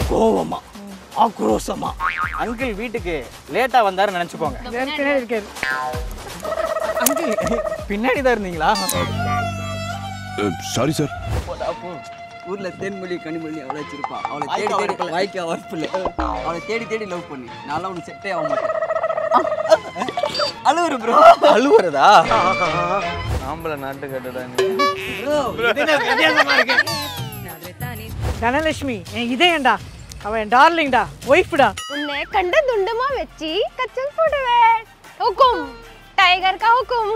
கோவமா ஆக்ரோஷமா அங்கிள் வீட்டுக்கு லேட்டா வந்தாரு நினைச்சுக்கோங்க பின்னாடி இருக்காரு அங்கிள் பின்னாடி தான் இருந்தீங்களா சாரி சார் ஊர்ல தேன்மொழி கனிமொழி அவளை வச்சிருப்பா அவளை தேடி தேடி வாய்க்கா வரப்பில்ல அவளை தேடி தேடி லவ் பண்ணி நான்லாம் உனக்கு செட்டே ஆக மாட்டேன் அழுவுரு ப்ரோ அழுவுறதா ஆம்பளை நாட்டு கட்டடா வித்தியாசமா இருக்கு தனலட்சுமி என் இதயம்டா அவன் என் டார்லிங்டா ஒய்ஃப்டா உன்னை கண்ட துண்டமா வச்சு கச்சல் போடுவேன் ஹுக்கும் டைகர் கா ஹுக்கும்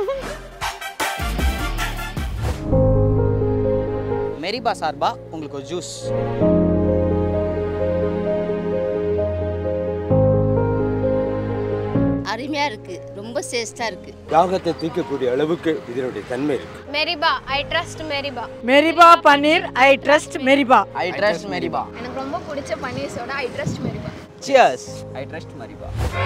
மெரிபா சார்பா உங்களுக்கு ஒரு ஜூஸ் அருமையாக இருக்குது ரொம்ப சேஸ்டாக இருக்குது தாகத்தை தீர்க்கக்கூடிய அளவுக்கு இதனுடைய தன்மை இருக்கு மெரிபா ஐ ட்ரஸ்ட் மெரிபா மெரிபா பன்னீர் ஐ ட்ரஸ்ட் மெரிபா ஐ ட்ரஸ்ட் மெரிபா எனக்கு ரொம்ப பிடிச்ச பன்னீர் சோடா ஐ ட்ரஸ்ட் மெரிபா சியர்ஸ் ஐ ட்ரஸ்ட் மரிபா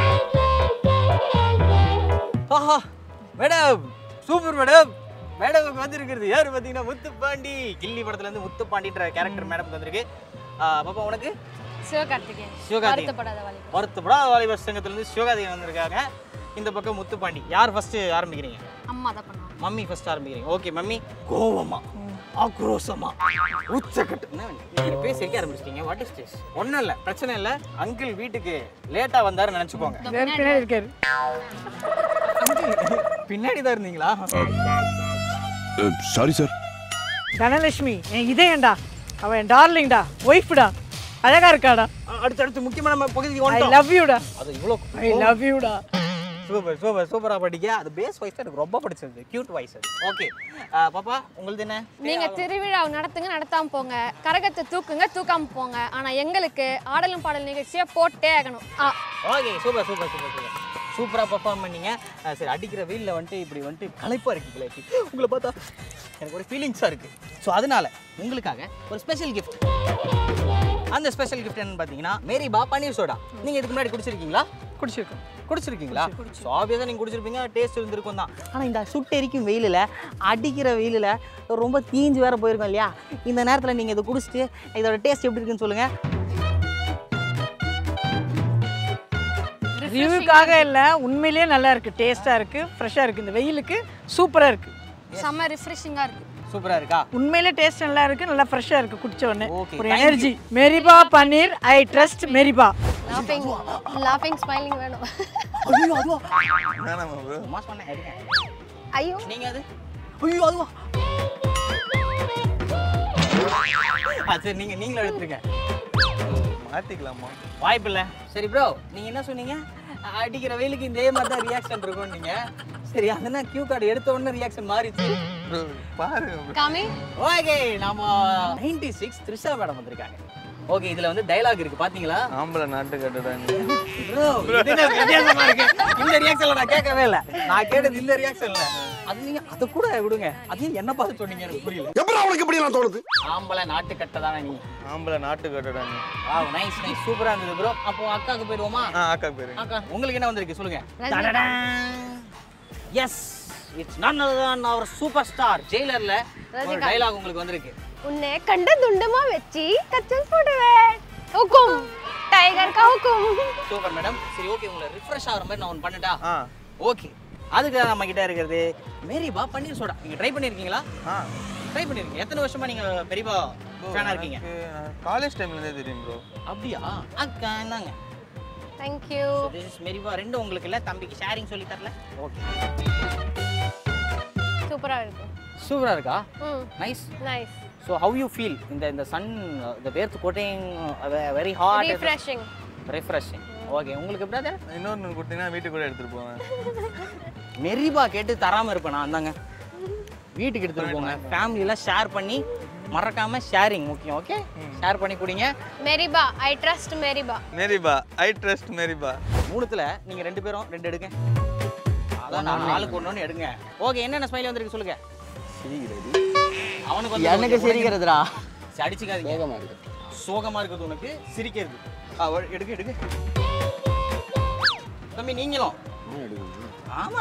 ஆஹா மேடம் சூப்பர் மேடம் மேடம் வந்திருக்கிறது யார் பார்த்தீங்கன்னா முத்துப்பாண்டி கில்லி படத்துல இருந்து முத்துப்பாண்டின்ற கேரக்டர் மேடம் வந்திருக்கு ஆ, பாப்பா உனக்கு சிவகார்த்திகேயன் சிவகார்த்திகேயன். வருத்தப்படாத வாலி வருத்தப்படாத வாலிபர் சங்கத்திலேருந்து சிவகார்த்திகேயன் வந்திருக்காங்க இந்த பக்கம் முத்துப்பாண்டி யார் ஃபர்ஸ்ட் ஆரம்பிக்கிறீங்க அம்மா தான் பண்ணுவாங்க மம்மி ஃபர்ஸ்ட் ஆரம்பிக்கிறீங்க ஓகே மம்மி கோவமா ஆக்ரோஷமா உச்சக்கட்டு என்ன நீங்க பேச வைக்க ஆரம்பிச்சிட்டீங்க வாட் இஸ் திஸ் ஒன்றும் இல்லை பிரச்சனை இல்லை அங்கிள் வீட்டுக்கு லேட்டா வந்தாரு நினச்சிக்கோங்க பின்னாடி இருக்காரு பின்னாடி தான் இருந்தீங்களா சாரி சார் தனலட்சுமி என் இதயம்டா அவன் என் டார்லிங்டா ஒய்ஃப்டா அழகா இருக்காடா அ- அடுத்து அடுத்து முக்கியமான நம்ம பகுதிக்கு ஐ வந்துட்டோம் லவ் யூடா அது இவ்வளோ ஐ லவ் யூடா சூப்பர் சூப்பர் சூப்பராக படிக்க அது பேஸ் வாய்ஸ் எனக்கு ரொம்ப பிடிச்சது கியூட் வாய்ஸ் அது ஓகே பாப்பா உங்களுது என்ன நீங்க திருவிழா நடத்துங்க நடத்தாம போங்க கரகத்தை தூக்குங்க தூக்காம போங்க ஆனா எங்களுக்கு ஆடலும் பாடல் நிகழ்ச்சியை போட்டே ஆகணும் ஆ okay super super super super சூப்பராக பர்ஃபார்ம் பண்ணீங்க அஹ் சரி அடிக்கிற வெயிலில் வந்துட்டு இப்படி வந்துட்டு களைப்பாக இருக்கீங்களே உங்களை பார்த்தா எனக்கு ஒரு ஃபீலிங்ஸாக இருக்குது ஸோ அதனால உங்களுக்காக ஒரு ஸ்பெஷல் கிஃப்ட் அந்த ஸ்பெஷல் கிஃப்ட் என்னன்னு பார்த்தீங்கன்னா மேரி பா பன்னீர் சோடா நீங்கள் இதுக்கு முன்னாடி குடிச்சிருக்கீங்களா குடிச்சிருக்கோம் குடிச்சிருக்கீங்களா ஸோ ஆப்வியஸாக நீங்கள் குடிச்சிருப்பீங்க டேஸ்ட் இருந்திருக்கும் தான் ஆனால் இந்த சுட்டெரிக்கும் வெயிலில் அடிக்கிற வெயிலில் ரொம்ப தீஞ்சு வேற போயிருக்கோம் இல்லையா இந்த நேரத்தில் நீங்கள் இதை குடிச்சிட்டு இதோட டேஸ்ட் எப்படி இருக்குன்னு சொல்லுங்கள் ரிவ்யூக்காக இல்லை உண்மையிலேயே நல்லா இருக்கு டேஸ்டா இருக்கு ஃப்ரெஷ்ஷாக இருக்கு இந்த வெயிலுக்கு சூப்பரா இருக்கு செம்ம ரிஃப்ரெஷிங்கா இருக்கு சூப்பராக இருக்கா உண்மையிலே டேஸ்ட் நல்லா இருக்கு நல்லா ஃப்ரெஷ்ஷாக இருக்கு குடிச்ச உடனே Okay, ஒரு thank எனர்ஜி மெரிபா பன்னீர் ஐ ட்ரஸ்ட் மெரிபா லாஃபிங் லாஃபிங் ஸ்மைலிங் வேணும் ஐயோ அதுவா வேணாமா ப்ரோ சும்மா சொன்னேன் எடுங்க ஐயோ நீங்க அது ஐயோ அதுவா ஆ சரி நீங்க நீங்களும் எடுத்துருங்க மாத்திக்கலாமா வாய்ப்பு சரி ப்ரோ நீங்க என்ன சொன்னீங்க அடிக்கிற வெயிலுக்கு இதே மாதிரி தான் ரியாக்ஷன் இருக்கும் நீங்க சரி அதெல்லாம் கியூ கார்டு எடுத்த உடனே ரியாக்ஷன் மாறிச்சு ப்ரோ பாருங்க bro. காமி ஓகே நாம நைன்டி சிக்ஸ் த்ரிஷா மேடம் வந்திருக்காங்க ஓகே இதுல வந்து டைலாக் இருக்கு பாத்தீங்களா ஆம்பளை நாட்டு கட்டடா ப்ரோ இது என்ன வித்தியாசமா இருக்கு இந்த ரியாக்ஷன்ல நான் கேட்கவே இல்ல நான் கேட்டது இந்த ரியாக்ஷன்ல அது நீங்க அத கூட விடுங்க அதையும் என்ன பார்த்து சொன்னீங்க எனக்கு புரியல எப்படி அவனுக்கு எப்படி எல்லாம் தோணுது ஆம்பளை நாட்டு கட்டை தானே நீ ஆம்பளை நாட்டு கட்டடா வாவ் நைஸ் நைஸ் சூப்பரா இருந்தது ப்ரோ அப்போ அக்காக்கு போயிடுவோமா ஆ அக்கா பேரு அக்கா உங்களுக்கு என்ன வந்திருக்கு சொல்லுங்க எஸ் இட்ஸ் நன் அதர் அவர் சூப்பர் ஸ்டார் ஜெயிலர்ல ஒரு டைலாக் உங்களுக்கு வந்திருக்கு உன்னை கண்ட துண்டமா வச்சு கச்சல் போடுவேன் ஹுக்கும் டைகர் கா ஹுக்கும் சூப்பர் மேடம் சரி ஓகே உங்களை ரிஃப்ரெஷ் ஆகிற மாதிரி நான் ஒன்று பண்ணட்டா ஆ ஓகே அதுக்கு தான் நம்ம கிட்ட இருக்கிறது மேரிபா பன்னீர் சோடா நீங்க ட்ரை பண்ணிருக்கீங்களா ஆ ட்ரை பண்ணிருக்கீங்க எத்தனை வருஷமா நீங்க பெரியபா ஃபேனா இருக்கீங்க காலேஜ் டைம்ல இருந்தே தெரியும் ப்ரோ அப்படியா அக்கா என்னங்க தேங்க் யூ திஸ் இஸ் மெரிபா ரெண்டும் உங்களுக்கு இல்ல தம்பிக்கு ஷேரிங் சொல்லி தரல ஓகே சூப்பரா இருக்கு சூப்பரா இருக்கா ம் nice nice so how you feel இந்த இந்த சன் இந்த வேர்த்து கோட்டிங் very hot refreshing refreshing okay உங்களுக்கு பிரதர் இன்னொன்று கொடுத்தீங்கன்னா வீட்டுக்கு கூட எடுத்துட்டு போவேன் மெரிபா கேட்டு தராம இருப்பேன் நான் அந்தாங்க வீட்டுக்கு எடுத்துட்டு போங்க ஃபேமிலியெல்லாம் ஷேர் பண்ணி மறக்காம ஷேரிங் முக்கியம் ஓகே ஷேர் பண்ணி குடிங்க மெரிபா ஐ ட்ரஸ்ட் மெரிபா மேரிபா ஐ ட்ரஸ்ட் மேரிபா மூணுத்துல நீங்க ரெண்டு பேரும் ரெண்டு எடுங்க அதான் நான் ஆளுக்கு ஒன்று எடுங்க ஓகே என்னென்ன ஸ்மைல் வந்திருக்கு சொல்லுங்க அவனுக்கு வந்து எனக்கு okay, சிரிக்கிறதுடா சரி, அடிச்சுக்காதீங்க வேகமா இருக்கு சோகமா இருக்குது உனக்கு சிரிக்கிறது ஆ, ஒரு- எடுக்க எடுக்க தம்பி நீங்களும் ஆமா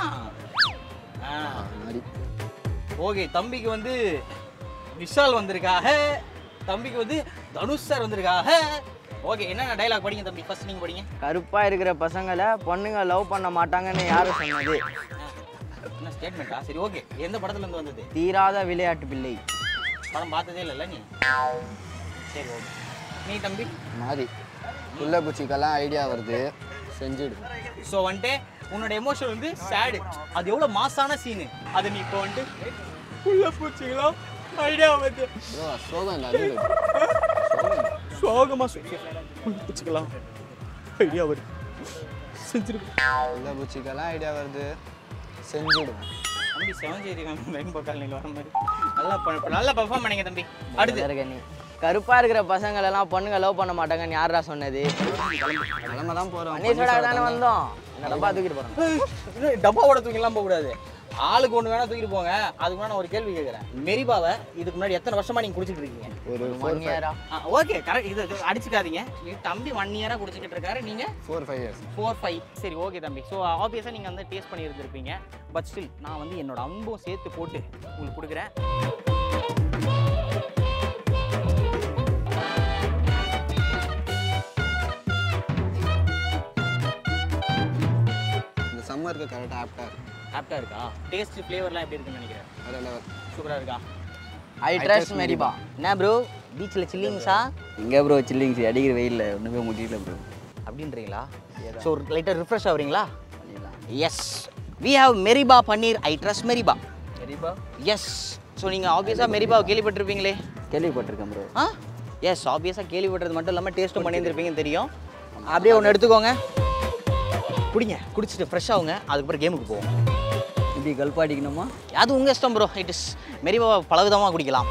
ஓகே தம்பிக்கு வந்து விஷால் வந்திருக்காக தம்பிக்கு வந்து தனுஷ் சார் வந்திருக்காக ஓகே என்ன டைலாக் படிங்க தம்பி ஃபர்ஸ்ட் நீங்கள் படிங்க கருப்பா இருக்கிற பசங்களை பொண்ணுங்க லவ் பண்ண மாட்டாங்கன்னு யாரு சொன்னது என்ன ஸ்டேட்மெண்ட்டா சரி ஓகே எந்த படத்துல இருந்து வந்தது தீராத விளையாட்டு பிள்ளை படம் பார்த்ததே இல்லைல்ல நீ சரி ஓகே நீ தம்பி மாதிரி புள்ள பூச்சிக்கெல்லாம் ஐடியா வருது செஞ்சுடு ஸோ வந்துட்டு உன்னோட எமோஷன் வந்து சேடு அது எவ்வளோ மாசான சீனு அதை நீ இப்போ வந்துட்டு உள்ள பூச்சிக்கலாம் ஐடியா வந்து ப்ரோ சோகம் இல்லை அது சோகமாக உள்ள பூச்சிக்கலாம் ஐடியா வருது செஞ்சிருக்கு புள்ள பூச்சிக்கெல்லாம் ஐடியா வருது செஞ்சுடுவேன் தம்பி செவஞ்சேரி ரெயின்போ காலனியில் வர மாதிரி நல்லா ப- நல்லா பெர்ஃபார்ம் பண்ணீங்க தம்பி அடுத்து வேறகண்ணி கருப்பா இருக்கிற பசங்களை எல்லாம் பொண்ணுங்க லவ் பண்ண மாட்டாங்கன்னு யாரா சொன்னது கிளம்ப தான் போகிறோம் அன்னி சோடா தானே வந்தோம் என்ன டப்பா தூக்கிட்டு போறோம் இன்னும் டப்பாவோட தூக்கிலாம் போகக்கூடாது ஆளுக்கு ஒன்று வேணா தூக்கிட்டு போங்க அதுக்கு முன்னாடி நான் ஒரு கேள்வி கேட்குறேன் மெரிபாவை இதுக்கு முன்னாடி எத்தனை வருஷமா நீங்கள் குடிச்சிட்டு இருக்கீங்க ஒரு ஒன் இயரா ஓகே கரெக்ட் இது இது அடிச்சுக்காதீங்க நீ தம்பி ஒன் இயராக குடிச்சிக்கிட்டு இருக்காரு நீங்கள் four five years four five சரி ஓகே தம்பி ஸோ ஆப்வியஸாக நீங்கள் வந்து டேஸ்ட் பண்ணி இருந்திருப்பீங்க பட் ஸ்டில் நான் வந்து என்னோட அன்பும் சேர்த்து போட்டு உங்களுக்கு கொடுக்குறேன் இந்த சம்மருக்கு கரெக்டாக ஆப்டாக இருக்கு ஆப்டாக இருக்கா டேஸ்ட் ஃப்ளேவர்லாம் எப்படி இருக்குன்னு நினைக்கிறேன் வேற லெவல் சூப்பராக இருக்கா ஐ ட்ரஸ்ட் மெரிபா என்ன ப்ரோ பீச்சில் சில்லிங்ஸா எங்கே ப்ரோ சில்லிங்ஸ் அடிக்கிற வெயிலில் ஒன்றுமே முடியல ப்ரோ அப்படின்றீங்களா ஸோ லைட்டாக ரிஃப்ரெஷ் ஆகுறீங்களா எஸ் வி ஹாவ் மெரிபா பன்னீர் ஐ ட்ரஸ்ட் மெரிபா சரிப்பா எஸ் ஸோ நீங்கள் ஆப்வியஸாக மெரிபாவை கேள்விப்பட்டிருப்பீங்களே கேள்விப்பட்டிருக்கேன் ப்ரோ ஆ எஸ் ஆப்வியஸாக கேள்விப்பட்டது மட்டும் இல்லாமல் டேஸ்ட்டும் பண்ணியிருந்திருப்பீங்கன்னு தெரியும் அப்படியே ஒன்று எடுத்துக்கோங்க குடிங்க குடிச்சிட்டு ஃப்ரெஷ் ஆகுங்க அதுக்கப்புறம் கேமுக்கு போவோம் இப்படி கல்பா அடிக்கணுமா அது உங்கள் இஷ்டம் ப்ரோ இட் இஸ் மெரிபாவை பலவிதமாக குடிக்கலாம்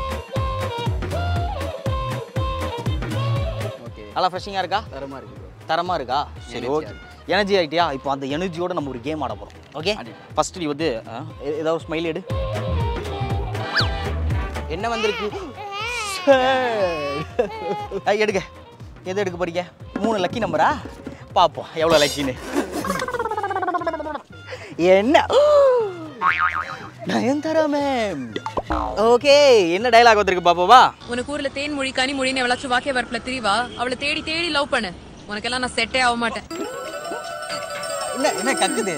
ஓகே நல்லா ஃப்ரெஷ்ஷிங்காக இருக்கா தரமாக இருக்கு ப்ரோ தரமாக இருக்கா சரி ஓகே எனர்ஜி ஆகிட்டியா இப்போ அந்த எனர்ஜியோட நம்ம ஒரு கேம் ஆட போகிறோம் ஓகே ஃபர்ஸ்ட் நீ வந்து ஆ, எ- ஏதாவது ஸ்மைல் எடு என்ன வந்திருக்கு ஆ, எடுங்க எது எடுக்க போறீங்க மூணு லக்கி நம்பரா பார்ப்போம் எவ்வளோ லக்கின்னு என்ன நயன்தாரா மேம் ஓகே என்ன டைலாக் வந்திருக்கு பாப்பாவா உனக்கு ஊர்ல தேன்மொழி கனிமொழின்னு எவ்வளவு வாக்கிய வரப்புல திரிவா அவளை தேடி தேடி லவ் பண்ணு உனக்கெல்லாம் நான் செட்டே ஆக மாட்டேன் என்ன என்ன கக்குது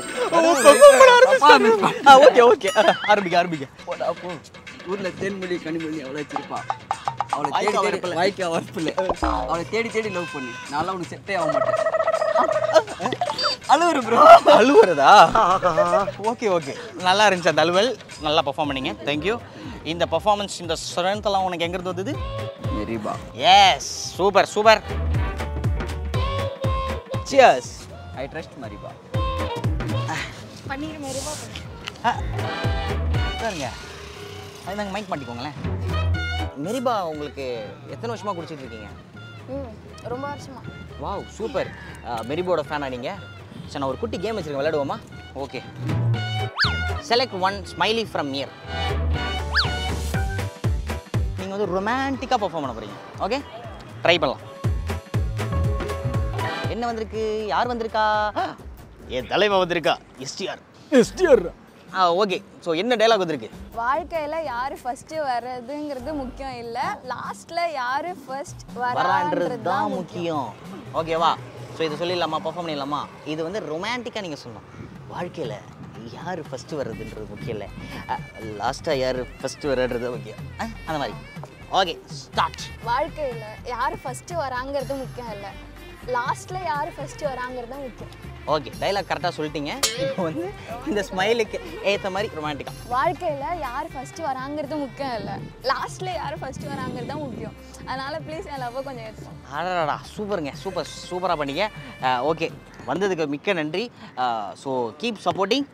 ஓகே ஓகே ஆரம்பிக்க ஆரம்பிக்க ஊர்ல தேன்மொழி கனிமொழி அவளை வச்சிருப்பா அவளை வாய்க்கா தேடி தேடி வரப்பில்லை. வாய்க்கா வரப்பில்லை அவளை தேடி தேடி லவ் பண்ணி நான்லாம் உனக்கு செட்டே ஆக மாட்டேன் அழுவுரு ப்ரோ அழுவுறதா ஓகே ஓகே நல்லா இருந்துச்சு அந்த அலுவல் நல்லா பர்ஃபார்ம் பண்ணீங்க தேங்க்யூ இந்த பர்ஃபார்மன்ஸ் இந்த strength எல்லாம் உனக்கு எங்கிருந்து வந்தது மெரிபா yes super super cheers I trust மரிபா பன்னீர் மெரிபா உட்காருங்க அது நாங்கள் மைக் மாட்டிக்கோங்களேன் மெரிபா உங்களுக்கு எத்தனை வருஷமா குடிச்சிட்டு இருக்கீங்க ம் ரொம்ப வருஷமா வாவ் சூப்பர் மெரிபோட ஃபேனா நீங்கள் சரி நான் ஒரு குட்டி கேம் வச்சிருக்கேன் விளையாடுவோமா okay select one smiley from here நீங்கள் வந்து ரொமான்டிக்காக பர்ஃபார்ம் பண்ண போகிறீங்க ஓகே ட்ரை பண்ணலாம் என்ன வந்திருக்கு யார் வந்திருக்கா என் தலைவன் வந்திருக்கா எஸ்டிஆர் எஸ்டிஆர் ஆ ஓகே ஸோ என்ன டைலாக் வந்திருக்கு வாழ்க்கையில யாரு ஃபர்ஸ்ட் வர்றதுங்கிறது முக்கியம் இல்ல லாஸ்ட்ல யாரு ஃபர்ஸ்ட் வரான்றது தான் முக்கியம் ஓகேவா ஸோ இதை சொல்லிடலாமா பர்ஃபார்ம் பண்ணிடலாமா இது வந்து ரொமான்டிக்காக நீங்கள் சொல்லணும் வாழ்க்கையில் யார் ஃபஸ்ட்டு வர்றதுன்றது முக்கியம் இல்லை லாஸ்ட்டாக யார் ஃபஸ்ட்டு வர்றதுன்றது முக்கியம் அஹ், அந்த மாதிரி ஓகே ஸ்டார்ட் வாழ்க்கையில யாரு ஃபர்ஸ்ட் வராங்கிறது முக்கியம் இல்ல லாஸ்ட்ல யாரு ஃபர்ஸ்ட் வராங்கிறது தான் முக்கியம் ஓகே டைலாக் கரெக்டாக சொல்லிட்டீங்க இப்போ வந்து இந்த ஸ்மைலுக்கு ஏற்ற மாதிரி ரொமான்டிக்காக வாழ்க்கையில யார் ஃபர்ஸ்ட் வராங்கிறது முக்கியம் இல்ல லாஸ்ட்ல யாரு ஃபர்ஸ்ட் வராங்கிறது தான் முக்கியம் அதனால ப்ளீஸ் என் லவ் கொஞ்சம் எடுத்துக்கோங்க அடடா சூப்பருங்க சூப்பர் சூப்பராக பண்ணீங்க ஓகே வந்ததுக்கு மிக்க நன்றி ஸோ கீப் சப்போர்ட்டிங்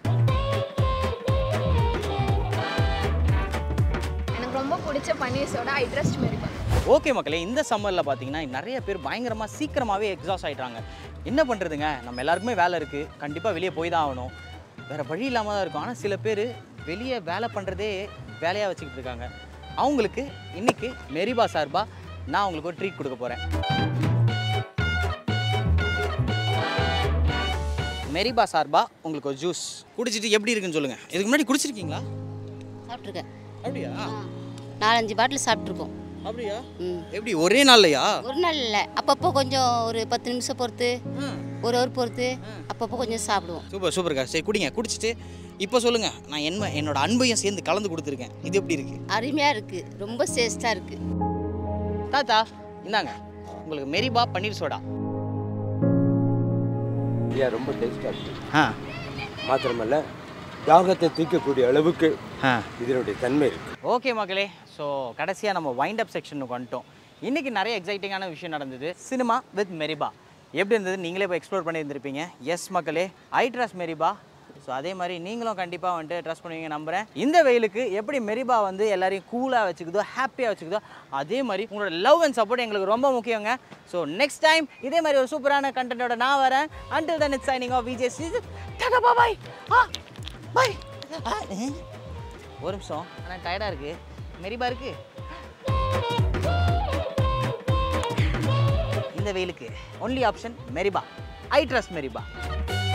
எனக்கு ரொம்ப பிடிச்ச பன்னீர் சோடா ஐ ட்ரஸ்ட் மெரிபா ஓகே மக்களே இந்த சம்மரில் பார்த்தீங்கன்னா நிறைய பேர் பயங்கரமாக சீக்கிரமாகவே எக்ஸாஸ்ட் ஆகிட்டாங்க என்ன பண்ணுறதுங்க நம்ம எல்லாருக்குமே வேலை இருக்குது கண்டிப்பாக வெளியே போய் தான் ஆகணும் வேறு வழி இல்லாமல் தான் இருக்கும் ஆனால் சில பேர் வெளியே வேலை பண்ணுறதே வேலையாக வச்சுக்கிட்டு இருக்காங்க அவங்களுக்கு இன்னைக்கு மெரிபா சார்பாக நான் உங்களுக்கு ஒரு ட்ரீட் கொடுக்க போகிறேன் மெரிபா சார்பாக உங்களுக்கு ஒரு ஜூஸ் குடிச்சிட்டு எப்படி இருக்குன்னு சொல்லுங்கள் இதுக்கு முன்னாடி குடிச்சிருக்கீங்களா சாப்பிட்ருக்கேன் அப்படியா நாலஞ்சு பாட்டில் சாப்பிட்ருக்கோம் அப்படியா ம் எப்படி ஒரே நாள்லையா ஒரு நாள் இல்லை அப்பப்போ கொஞ்சம் ஒரு பத்து நிமிஷம் பொறுத்து ஒரு ஹவர் பொறுத்து அப்பப்போ கொஞ்சம் சாப்பிடுவோம் சூப்பர் சூப்பர்க்கா சரி குடிங்க குடிச்சிட்டு இப்போ சொல்லுங்க நான் என்ன என்னோட அன்பையும் சேர்ந்து கலந்து கொடுத்துருக்கேன் இது எப்படி இருக்கு அருமையாக இருக்குது ரொம்ப டேஸ்ட்டாக இருக்குது தாத்தா இந்தாங்க உங்களுக்கு மெரிபா பன்னீர் சோடா ஐயா ரொம்ப டேஸ்டாக இருக்கு ஆ மாத்திரமல்ல தாகத்தை தீர்க்கக்கூடிய அளவுக்கு ஆ இதனுடைய தன்மை இருக்கு ஓகே மக்களே ஸோ கடைசியாக நம்ம வைண்ட் அப் செக்ஷனுக்கு வந்துட்டோம் இன்றைக்கி நிறைய எக்ஸைட்டிங்கான விஷயம் நடந்தது சினிமா வித் மெரிபா எப்படி இருந்தது நீங்களே இப்போ எக்ஸ்ப்ளோர் பண்ணியிருந்திருப்பீங்க எஸ் மக்களே ஐ ட்ரஸ்ட் மெரிபா ஸோ அதே மாதிரி நீங்களும் கண்டிப்பாக வந்துட்டு ட்ரஸ்ட் பண்ணுவீங்க நம்புறேன் இந்த வெயிலுக்கு எப்படி மெரிபா வந்து எல்லாரையும் கூலாக வச்சுக்குதோ ஹாப்பியாக வச்சுக்குதோ அதே மாதிரி உங்களோட லவ் அண்ட் சப்போர்ட் எங்களுக்கு ரொம்ப முக்கியங்க ஸோ நெக்ஸ்ட் டைம் இதே மாதிரி ஒரு சூப்பரான கண்டென்ட்டோட நான் வரேன் until then it's signing off Vijay season tata bye ஆ பாய் ஒரு நிமிஷம் ஆனால் டயர்டாக இருக்குது மெரிபா இருக்கு இந்த வெயிலுக்கு ஒன்லி ஆப்ஷன் மெரிபா ஐ ட்ரஸ்ட் மெரிபா